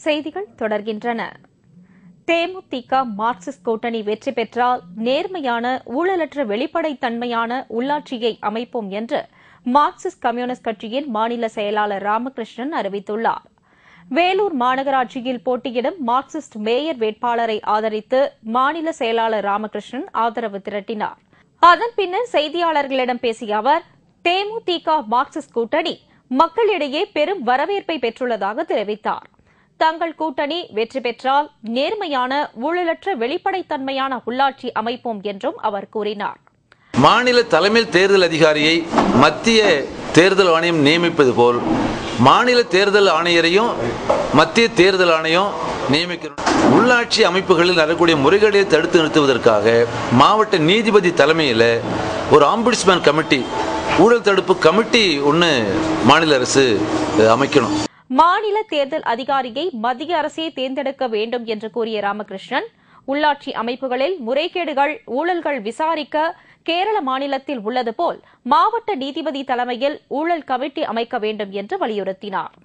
செய்திகள் தொடர்கின்றன தேமுதிக மார்க்சிஸ்ட் கூட்டணி வெற்றி பெற்றால் நேர்மையான ஊழலற்ற வெளிப்படைத்தன்மையான உள்ளாட்சியை அமைப்போம் என்று மார்க்சிஸ்ட் கம்யூனிஸ்ட் கட்சியின் மாநில செயலாளர் ராமகிருஷ்ணன் அறிவித்துள்ளார் வேலூர் மாநகராட்சியில் போட்டியிடும் மார்க்சிஸ்ட் மேயர் வேட்பாளரை ஆதரித்து மாநில செயலாளர் ராமகிருஷ்ணன் ஆதரவு திரட்டினார் அதன் பின்னர் செய்தியாளர்களிடம் பேசிய அவர் தேமுதிக மார்க்சிஸ்ட் கூட்டணி மக்களிடையே பெரும் வரவேற்பை பெற்றுள்ளதாக தெரிவித்தார் தங்கள் கூட்டணி வெற்றி பெற்றால் நேர்மையான ஊழலற்ற வெளிப்படைத்தன்மையான உள்ளாட்சி அமைப்போம் என்றும் அவர் கூறினார் மாநில தலைமை தேர்தல் அதிகாரியை மத்திய தேர்தல் ஆணையம் நியமிப்பது போல் மாநில தேர்தல் ஆணையரையும் மத்திய தேர்தல் ஆணையம் நியமிக்கிறோம் உள்ளாட்சி அமைப்புகளில் நடக்கக்கூடிய முறைகேடுகளை தடுத்து நிறுத்துவதற்காக மாவட்ட நீதிபதி தலைமையில் ஒரு ஆம்பிட்ஸ்மேன் கமிட்டி ஊழல் தடுப்பு கமிட்டி ஒன்று மாநில அரசு அஹ், அமைக்கணும் மாநில தேர்தல் அதிகாரியை மத்திய அரசே தேர்ந்தெடுக்க வேண்டும் என்று கூறிய ராமகிருஷ்ணன் உள்ளாட்சி அமைப்புகளில் முறைகேடுகள் ஊழல்கள் விசாரிக்க கேரள மாநிலத்தில் உள்ளது போல் மாவட்ட நீதிபதி தலைமையில் ஊழல் கமிட்டி அமைக்க வேண்டும் என்று வலியுறுத்தினார்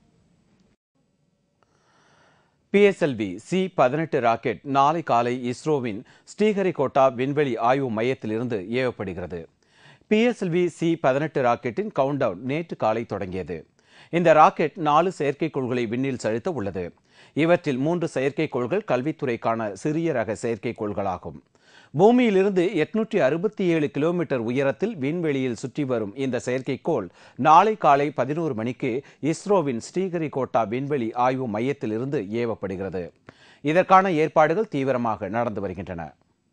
பிஎஸ்எல்வி சி பதினெட்டு ராக்கெட் நாளை காலை இஸ்ரோவின் ஸ்ரீஹரிகோட்டா விண்வெளி ஆய்வு மையத்திலிருந்து ஏவப்படுகிறது பிஎஸ்எல்வி சி பதினெட்டு ராக்கெட்டின் கவுண்டவுன் நேற்று காலை தொடங்கியது இந்த ராக்கெட் நாலு செயற்கைக்கோள்களை விண்ணில் செலுத்த உள்ளது இவற்றில் மூன்று செயற்கைக்கோள்கள் கல்வித்துறைக்கான சிறிய ரக செயற்கைக்கோள்களாகும் பூமியிலிருந்து எட்நூற்றி அறுபத்தி ஏழு கிலோமீட்டர் உயரத்தில் விண்வெளியில் சுற்றி வரும் இந்த செயற்கைக்கோள் நாளை காலை பதினோரு மணிக்கு இஸ்ரோவின் ஸ்ரீஹரிகோட்டா விண்வெளி ஆய்வு மையத்திலிருந்து ஏவப்படுகிறது இதற்கான ஏற்பாடுகள் தீவிரமாக நடந்து வருகின்றன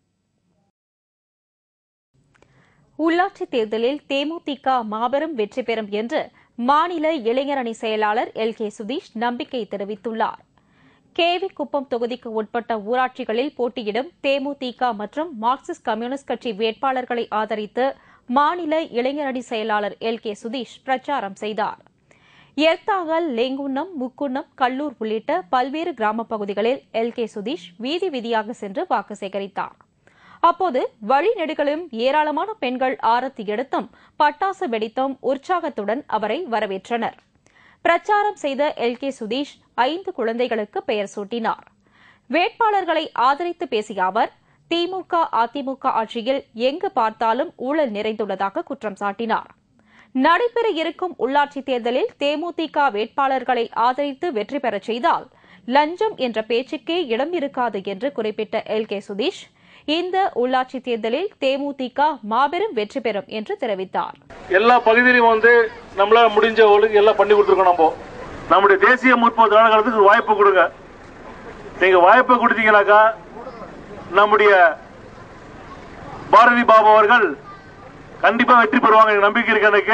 உள்ளாட்சி தேர்தலில் தேமுதிக மாபெரும் வெற்றி பெறும் என்று மாநில இளைஞரணி செயலாளர் எல் கே சுதீஷ் நம்பிக்கை தெரிவித்துள்ளார் கேவி குப்பம் தொகுதிக்கு உட்பட்ட ஊராட்சிகளில் போட்டியிடும் தேமுதிக மற்றும் மார்க்சிஸ்ட் கம்யூனிஸ்ட் கட்சி வேட்பாளர்களை ஆதரித்து மாநில இளைஞரணி செயலாளர் எல் கே சுதீஷ் பிரச்சாரம் செய்தார் எர்த்தாங்கல் லேங்குன்னம் முக்குன்னம் கல்லூர் உள்ளிட்ட பல்வேறு கிராமப் பகுதிகளில் எல் கே சுதீஷ் வீதி வீதியாக சென்று வாக்கு சேகரித்தார் அப்போது வழிநெடுகளும் ஏராளமான பெண்கள் ஆரத்தி எடுத்தும் பட்டாசு வெடித்தும் உற்சாகத்துடன் அவரை வரவேற்றனர் பிரச்சாரம் செய்த எல் கே சுதீஷ் ஐந்து குழந்தைகளுக்கு பெயர் சூட்டினார் வேட்பாளர்களை ஆதரித்து பேசிய அவர் திமுக அதிமுக ஆட்சியில் எங்கு பார்த்தாலும் ஊழல் நிறைந்துள்ளதாக குற்றம் சாட்டினார் நடைபெற இருக்கும் உள்ளாட்சி தேர்தலில் தேமுதிக வேட்பாளர்களை ஆதரித்து வெற்றி பெறச் செய்தால் லஞ்சம் என்ற பேச்சுக்கே இடம் இருக்காது என்று குறிப்பிட்ட எல் கே சுதீஷ் இந்த உள்ளாட்சி தேர்தலில் தேமுதிக மாபெரும் வெற்றி பெறும் என்று தெரிவித்தார் எல்லா பகுதியிலும் வந்து நம்மளால முடிஞ்ச ஒழுங்கு எல்லாம் பண்ணி கொடுத்துருக்கோம் நம்ம நம்முடைய தேசிய முற்போக்கு கழகத்துக்கு ஒரு வாய்ப்பு கொடுங்க நீங்க வாய்ப்பு கொடுத்தீங்கன்னாக்கா நம்முடைய பாரதி பாபு அவர்கள் கண்டிப்பா வெற்றி பெறுவாங்க எனக்கு நம்பிக்கை இருக்கு எனக்கு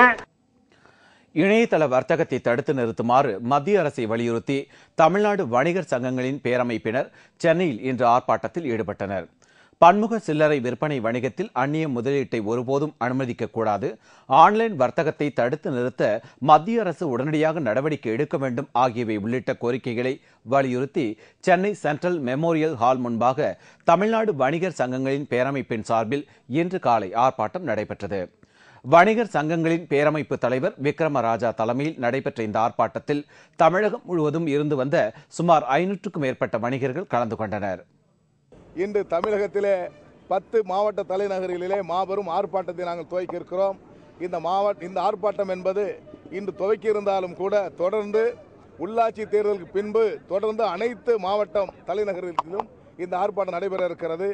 இணையதள வர்த்தகத்தை தடுத்து நிறுத்துமாறு மத்திய அரசை வலியுறுத்தி தமிழ்நாடு வணிகர் சங்கங்களின் பேரமைப்பினர் சென்னையில் இன்று ஆர்ப்பாட்டத்தில் ஈடுபட்டனர் பன்முக சில்லறை விற்பனை வணிகத்தில் அந்நிய முதலீட்டை ஒருபோதும் அனுமதிக்க கூடாது ஆன்லைன் வர்த்தகத்தை தடுத்து நிறுத்த மத்திய அரசு உடனடியாக நடவடிக்கை எடுக்க வேண்டும் ஆகியவை உள்ளிட்ட கோரிக்கைகளை வலியுறுத்தி சென்னை சென்ட்ரல் மெமோரியல் ஹால் முன்பாக தமிழ்நாடு வணிகர் சங்கங்களின் பேரமைப்பின் சார்பில் இன்று காலை ஆர்ப்பாட்டம் நடைபெற்றது வணிகர் சங்கங்களின் பேரமைப்பு தலைவர் விக்ரமராஜா தலைமையில் நடைபெற்ற இந்த ஆர்ப்பாட்டத்தில் தமிழகம் முழுவதும் இருந்து வந்த சுமார் ஐநூற்றுக்கும் மேற்பட்ட வணிகர்கள் கலந்து கொண்டனர் இன்று தமிழகத்திலே பத்து மாவட்ட தலைநகர்களிலே மாபெரும் ஆர்ப்பாட்டத்தை நாங்கள் துவக்கி இருக்கிறோம் இந்த மாவட்ட இந்த ஆர்ப்பாட்டம் என்பது இன்று துவக்கி இருந்தாலும் கூட தொடர்ந்து உள்ளாட்சி தேர்தலுக்கு பின்பு தொடர்ந்து அனைத்து மாவட்டம் தலைநகர்களிலும் இந்த ஆர்ப்பாட்டம் நடைபெற இருக்கிறது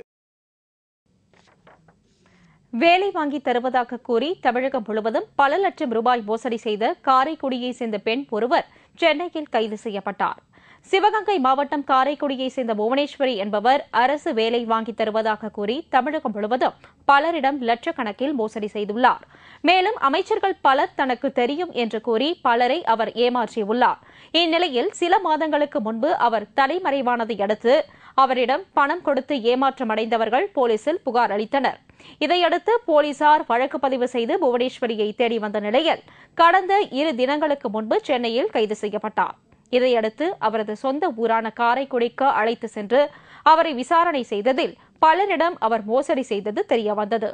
வேலை வாங்கி தருவதாக கூறி தமிழகம் முழுவதும் பல லட்சம் ரூபாய் மோசடி செய்த காரைக்குடியை சேர்ந்த பெண் ஒருவர் சென்னையில் கைது செய்யப்பட்டார் சிவகங்கை மாவட்டம் காரைக்குடியை சேர்ந்த புவனேஸ்வரி என்பவர் அரசு வேலை வாங்கி தருவதாக கூறி தமிழகம் முழுவதும் பலரிடம் லட்சக்கணக்கில் மோசடி செய்துள்ளார் மேலும் அமைச்சர்கள் பலர் தனக்கு தெரியும் என்று கூறி பலரை அவர் ஏமாற்றியுள்ளார் இந்நிலையில் சில மாதங்களுக்கு முன்பு அவர் தலைமறைவானதை அடுத்து அவரிடம் பணம் கொடுத்து ஏமாற்றமடைந்தவர்கள் போலீசில் புகார் அளித்தனர் இதையடுத்து போலீசார் வழக்கு பதிவு செய்து புவனேஸ்வரியை தேடி வந்த நிலையில் கடந்த இரு தினங்களுக்கு முன்பு சென்னையில் கைது செய்யப்பட்டார் இதையடுத்து அவரது சொந்த ஊரான காரைக்குடிக்கு அழைத்து சென்று அவரை விசாரணை செய்ததில் பலரிடம் அவர் மோசடி செய்தது தெரியவந்தது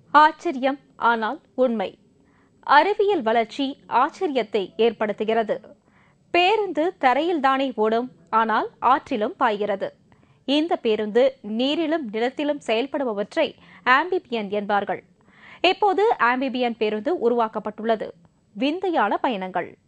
ஆச்சரியம் ஆனால் உண்மை அறிவியல் வளர்ச்சி ஆச்சரியத்தை ஏற்படுத்துகிறது பேருந்து தரையில்தானே ஓடும் ஆனால் ஆற்றிலும் பாய்கிறது இந்த பேருந்து நீரிலும் நிலத்திலும் செயல்படுபவற்றை ஆம்பிபியன் என்பார்கள் இப்போது ஆம்பிபியன் பேருந்து உருவாக்கப்பட்டுள்ளது விந்தையான பயணங்கள்